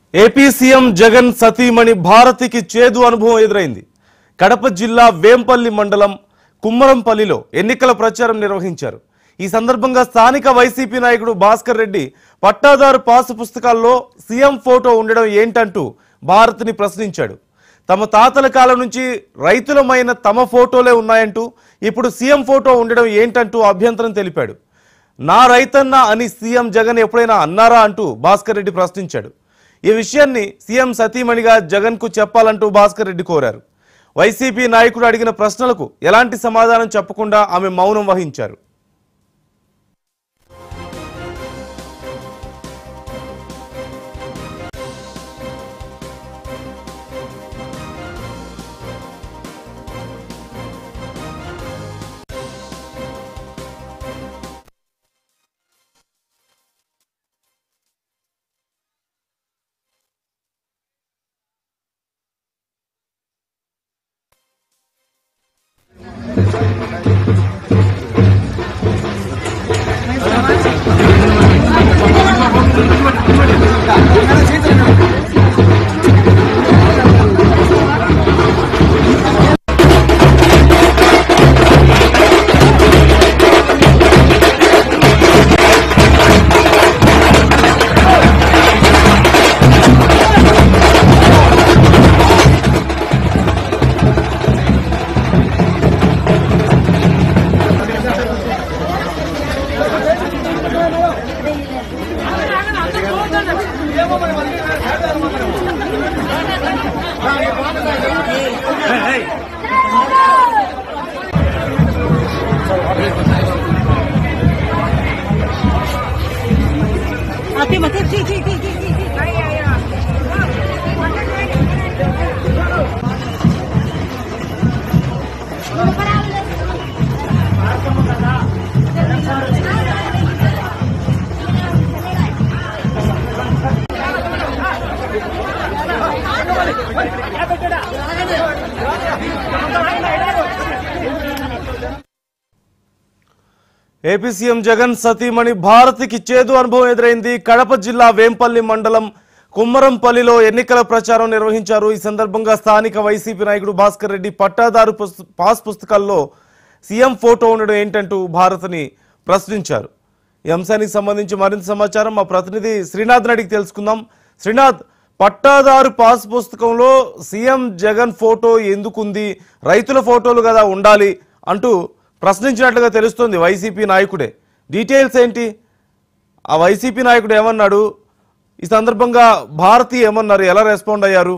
AP CM Jagan సతీమణి భారతికి చేదు అనుభవం ఎదురైంది కడప జిల్లా వేంపల్లి మండలం కుమ్మరంపల్లిలో ఎన్నికల ప్రచారం నిర్వహించారు ఈ సందర్భంగా స్థానిక వైసీపీ నాయకుడు భాస్కర్ రెడ్డి పట్టాదారు పాసు పుస్తకాల్లో సీఎం ఫోటో ఉండడం ఏంటంటూ భారతిని ప్రశ్నించాడు తమ తాతల కాలం నుంచి రైతులమైన తమ ఫోటోలే ఉన్నాయంటూ ఇప్పుడు సీఎం ఫోటో ఉండడం ఏంటంటూ అభ్యంతరం తెలిపాడు నా రైతన్న అని సీఎం జగన్ ఎప్పుడైనా అన్నారా అంటూ భాస్కర్ రెడ్డి ప్రశ్నించాడు ఈ విషయాన్ని సీఎం సతీమణిగా జగన్కు చెప్పాలంటూ భాస్కర్ రెడ్డి కోరారు వైసీపీ నాయకుడు అడిగిన ప్రశ్నలకు ఎలాంటి సమాధానం చెప్పకుండా ఆమె మౌనం వహించారు Mati, mati, sí, sí, sí, sí, sí. AP CM Jagan సతీమణి భారతికి చేదు అనుభవం ఎదురైంది కడప జిల్లా వేంపల్లి మండలం కుమ్మరంపల్లిలో ఎన్నికల ప్రచారం నిర్వహించారు ఈ సందర్భంగా స్థానిక వైసీపీ నాయకుడు భాస్కర్ రెడ్డి పట్టాదారు పుస్త- పాస్ పుస్తకాల్లో సీఎం ఫోటో ఉండడం ఏంటంటూ భారత్ని ప్రశ్నించారు ఈ అంశానికి సంబంధించి మరింత సమాచారం మా ప్రతినిధి శ్రీనాథ్ అడిగి తెలుసుకుందాం శ్రీనాథ్ పట్టాదారు పాస్ పుస్తకంలో సీఎం జగన్ ఫోటో ఎందుకుంది రైతుల ఫోటోలు కదా ఉండాలి అంటూ ప్రశ్నించినట్లుగా తెలుస్తోంది వైసీపీ నాయకుడే డీటెయిల్స్ ఏంటి ఆ వైసీపీ నాయకుడు ఏమన్నాడు ఈ సందర్భంగా భారతి ఏమన్నారు ఎలా రెస్పాండ్ అయ్యారు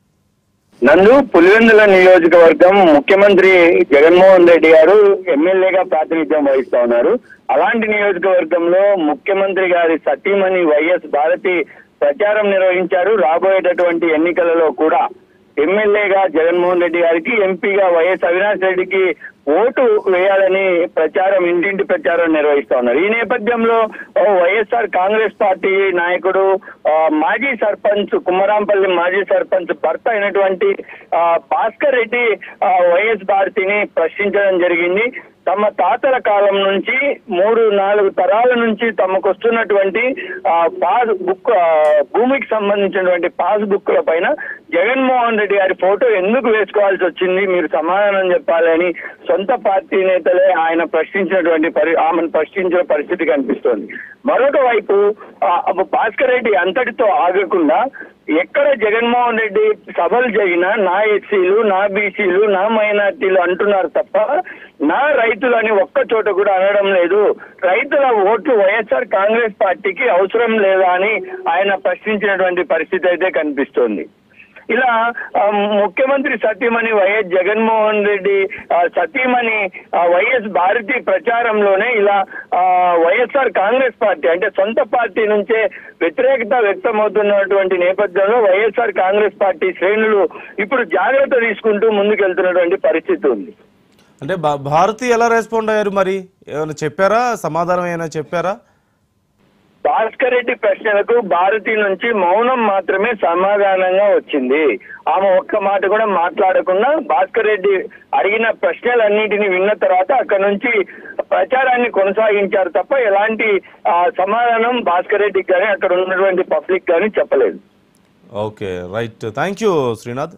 నందు పులివెందుల నియోజకవర్గం ముఖ్యమంత్రి జగన్మోహన్ రెడ్డి గారు ఎమ్మెల్యేగా ప్రాతినిధ్యం వహిస్తా ఉన్నారు అలాంటి నియోజకవర్గంలో ముఖ్యమంత్రి గారి సతీమణి వైఎస్ భారతి ప్రచారం నిర్వహించారు రాబోయేటటువంటి ఎన్నికలలో కూడా ఎమ్మెల్యేగా జగన్మోహన్ రెడ్డి గారికి ఎంపీగా వైఎస్ అవినాష్ రెడ్డికి ఓటు వేయాలని ప్రచారం ఇంటింటి ప్రచారం నిర్వహిస్తా ఉన్నారు ఈ నేపథ్యంలో ఓ వైఎస్ఆర్ కాంగ్రెస్ పార్టీ నాయకుడు ఆ, మాజీ సర్పంచ్ కుమ్మరాంపల్లి మాజీ సర్పంచ్ భర్త అయినటువంటి ఆ, భాస్కర్ రెడ్డి ఆ, వైఎస్ భారతిని ప్రశ్నించడం జరిగింది తమ తాతల కాలం నుంచి మూడు నాలుగు తరాల నుంచి తమకు వస్తున్నటువంటి ఆ, పాస్ బుక్ ఆ, భూమికి సంబంధించినటువంటి పాస్ బుక్ల పైన జగన్మోహన్ రెడ్డి గారి ఫోటో ఎందుకు వేసుకోవాల్సి వచ్చింది మీరు సమాధానం చెప్పాలని సొంత పార్టీ నేతలే ఆయన ప్రశ్నించినటువంటి పరి ఆమెను ప్రశ్నించిన పరిస్థితి కనిపిస్తోంది మరొక వైపు ఆ, భాస్కర్ రెడ్డి అంతటితో ఆగకుండా ఎక్కడ జగన్మోహన్ రెడ్డి సభలు జరిగినా నా ఎస్సీలు నా బీసీలు నా మైనార్టీలు అంటున్నారు తప్ప నా రైతులని ఒక్క చోట కూడా అనడం లేదు రైతుల ఓట్లు వైఎస్ఆర్ కాంగ్రెస్ పార్టీకి అవసరం లేదా అని ఆయన ప్రశ్నించినటువంటి పరిస్థితి అయితే కనిపిస్తోంది ఇలా ఆ, ముఖ్యమంత్రి సతీమణి వైఎస్ జగన్మోహన్ రెడ్డి ఆ, సతీమణి ఆ, వైఎస్ భారతి ప్రచారంలోనే ఇలా ఆ, వైఎస్ఆర్ కాంగ్రెస్ పార్టీ అంటే సొంత పార్టీ నుంచే వ్యతిరేకత వ్యక్తమవుతున్నటువంటి నేపథ్యంలో వైఎస్ఆర్ కాంగ్రెస్ పార్టీ శ్రేణులు ఇప్పుడు జాగ్రత్త తీసుకుంటూ ముందుకెళ్తున్నటువంటి పరిస్థితి ఉంది అంటే భా- భారతి ఎలా రెస్పాండ్ అయ్యారు మరి ఏమైనా చెప్పారా సమాధానం ఏమైనా చెప్పారా భాస్కర్ రెడ్డి ప్రశ్నలకు భారతి నుంచి మౌనం మాత్రమే సమాధానంగా వచ్చింది ఆమె ఒక్క మాట కూడా మాట్లాడకుండా భాస్కర్ రెడ్డి అడిగిన ప్రశ్నలన్నిటిని విన్న తర్వాత అక్కడ నుంచి ప్రచారాన్ని కొనసాగించారు తప్ప ఎలాంటి ఆ, సమాధానం భాస్కర్ రెడ్డికి కానీ అక్కడ ఉన్నటువంటి పబ్లిక్ కానీ చెప్పలేదు okay right thank you Srinath